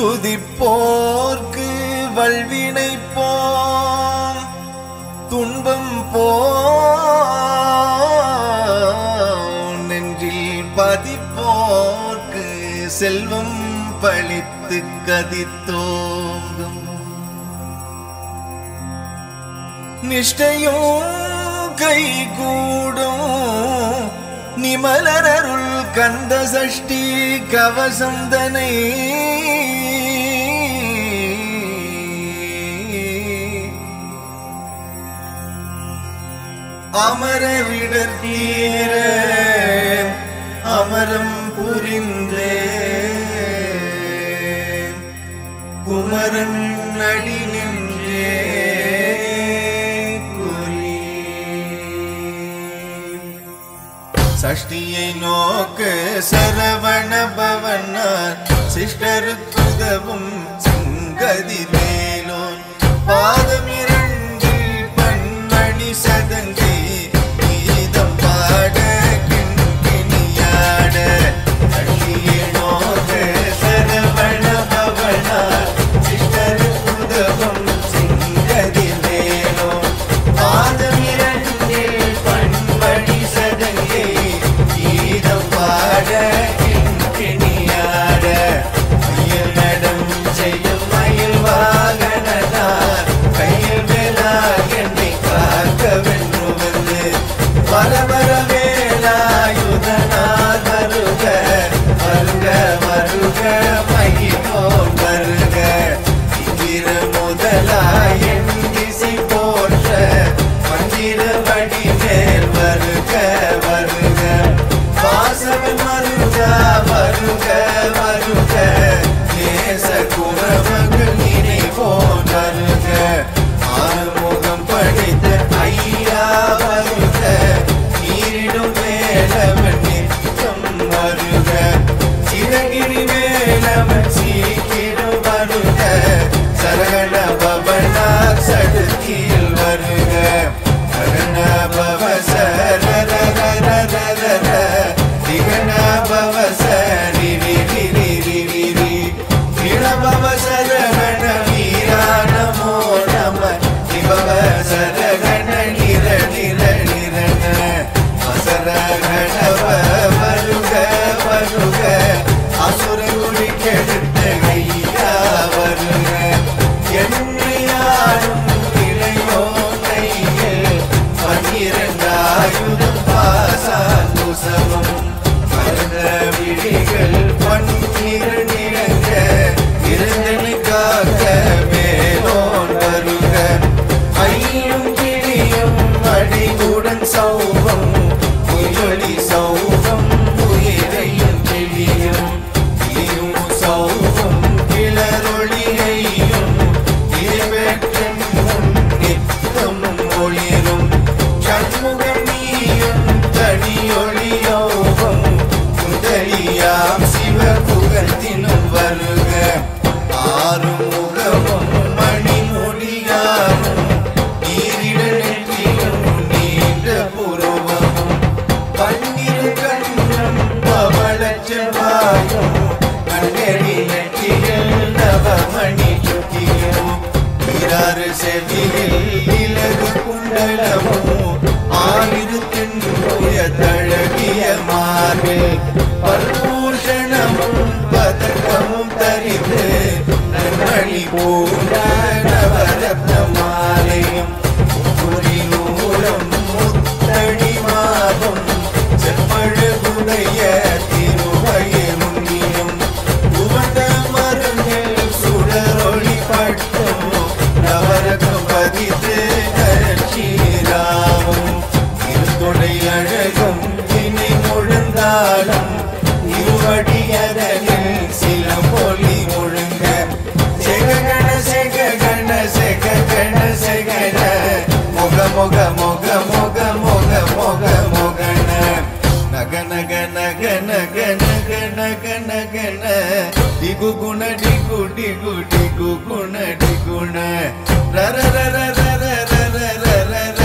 துதிப்போர்க்கு வல்வினை போம் துன்பம் போ நெஞ்சில் பதிப்போர்க்கு செல்வம் பழித்து கதித்தோங்கும் நிஷ்டையும் கைகூடும் நிமலரருள் கந்த சஷ்டி கவசம் தனை அமரவிடர் தீர அமரம் புரிந்தே குமரன் அடி நின்றே குறி சஷ்டியை நோக்க சரவண பவனார் சிஷ்டருக்குதவும் செங்கதி மேலோன் பாதம் இரண்டில் பன்மணி சதங்கை கீதம் பாட கிண்கிணியாட சஷ்டியை நோக்க சரவண பவனார் சிஷ்டருக்குதவும் செங்கதி மேலோன் பாதம் இரண்டில் பன்மணி சதங்கை கீதம் பாட கிண்கிணியாட மயில் நடம் செய்யும் மயில் வாகனனார் கையில் வேலாய் என்னை காக்க வென்று வந்து வர வர வேலாயுதனார் வருக வருக வருக மகிழோன் வருக இங்கிர முதலாய் என் திசை போற்ற மந்திர வடிவேல் வருக வருக வாசவன் வருக வருக வருக நேச குறவர்கள் நினைவோன் வருக ஆறுமுகம் படித்த ஐயா வருக நீரிடும் வேலவன் நிற்கும் வருக சிறகிரி வேலவன் சீக்கிரம் வருக சரகண பவனார் சடுதியில் வருக சரண பவ சரரரரரரர திகண பவ சரி ரி ரி ரி ரி ரி ரி திண பவ சரகண வீரா நமோ நம திபவ சரகண நிர நிர நிரண அசரகணவ வருக வருக அசுர குடி கெடுத்த ஐயா வருக என்னையாரும் இளையோ கையில் பன்னிரண்டாயுதம் பாசாங்குசவம் மரண விழிகள் பன்னிரண்டிரங்க இருந்தனை காக்க மேலோன் வருக ஐயும் கிளியும் அடிவுடன் சௌவம் உயொலி சௌவம் உயிரையும் கிளியும் கிளியும் சௌவம் கிளரொளியையும் இருவற்றும் நித்தம் ஒளிரும் சண்முகம் நீயும் தனியொளியோகம் முதலியாம் சிவகுகத்தினும் வருக ஆறும் முகமும் மணிமொழியாரும் நீரிட நெற்றியும் நீண்ட புருவமும் பன்னிரு கண்ணும் பவளச்செவ்வாயும் கண்ணெறி நெற்றியில் நவமணி சுட்டியும் ஈராறு செவியில் இலகு குண்டலமும் ஆயிரத்தின் தழகிய மார்பில் பல்பூஷணமும் பதக்கமும் தரித்து நன்மணி பூண்ட நவரத்ன மாலையும் குறிநூலம் முத்தடி மாதம் செப்பழுகுடைய திருவயமுன்னியும் உவந்த மருங்கில் சுடரொளி பட்டும் நவரகம் பதித்து நரட்சீராவும் இருந்துடை அழகும் இனி முழந்தாலும் இருவடியதனில் சிலம்பொலி முழுங்க செககண செககண செககண செகண முக முக முக முக முக முக முகண நக நக நக நக நக நக நகன டிகு குண டிகு டிகு டிகு குண டிகுண ரர ரர ரர ரர ரர